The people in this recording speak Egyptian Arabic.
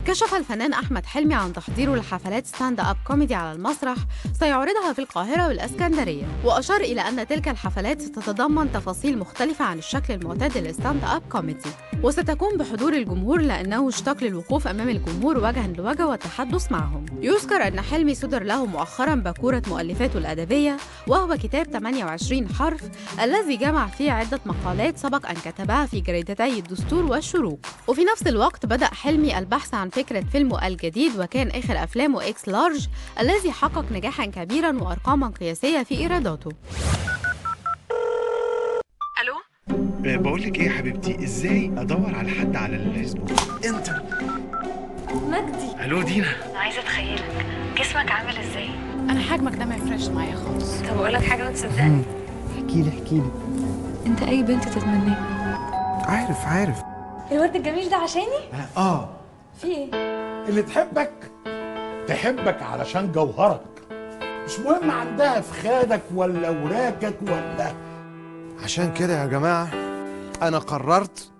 كشف الفنان أحمد حلمي عن تحضيره لحفلات ستاند أب كوميدي على المسرح سيعرضها في القاهرة والإسكندرية وأشار إلى أن تلك الحفلات ستتضمن تفاصيل مختلفة عن الشكل المعتاد للستاند أب كوميدي وستكون بحضور الجمهور لأنه اشتاق للوقوف أمام الجمهور وجها لوجه والتحدث معهم يذكر أن حلمي صدر له مؤخرا باكورة مؤلفاته الأدبية وهو كتاب 28 حرف الذي جمع فيه عدة مقالات سبق أن كتبها في جريدتي الدستور والشروق وفي نفس الوقت بدأ حلمي البحث عن فكرة فيلمه الجديد وكان آخر أفلامه إكس لارج الذي حقق نجاحا كبيرا وأرقاما قياسية في إيراداته الو بقول لك ايه يا حبيبتي ازاي ادور على حد على الفيسبوك انت مجدي الو دينا عايزه اتخيلك جسمك عامل ازاي انا حجمك ده ما يفرقش معايا خالص طب اقول لك حاجه وتصدقني احكي لي احكي لي انت اي بنت تتمناه عارف عارف الورد الجميل ده عشاني اه في ايه اللي تحبك تحبك علشان جوهرك مش مهم عندها في خادك ولا وراكك ولا عشان كده يا جماعة أنا قررت